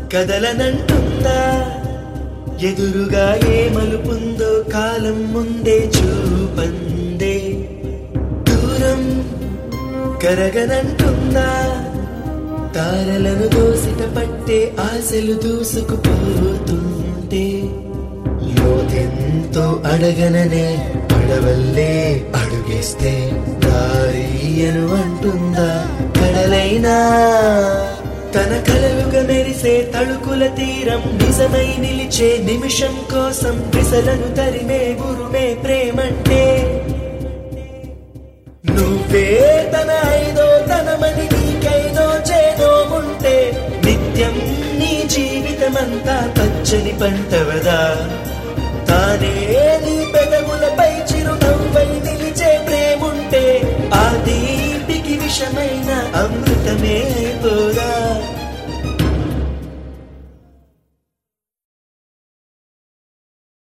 కదలనంటుందా ఎదురుగా ఏ మలుపుందో కాలం ముందే చూపందే దూరం కరగనంటుందా తారలను దోసిట పట్టే ఆశలు దూసుకుపోతుంటే లోతెంతో అడగననే పడవల్లే అడుగేస్తే దారియను అంటుందా కడలైనా తన కలలుగా మెరిసే తళుకుల తీరం నిజమై నిలిచే నిమిషం కోసం విసలను తరిమే గురుమే ప్రేమంటే నువ్వే తన ఐదో తనమని నీకైదో చేదో ఉంటే నిత్యం నీ జీవితమంతా పచ్చని పంటవదా తానే నీ పెదవులపై చిరునవ్వై నిలిచే ప్రేముంటే ఆ దీపికి విషమైన అమృతమే అయిపోదా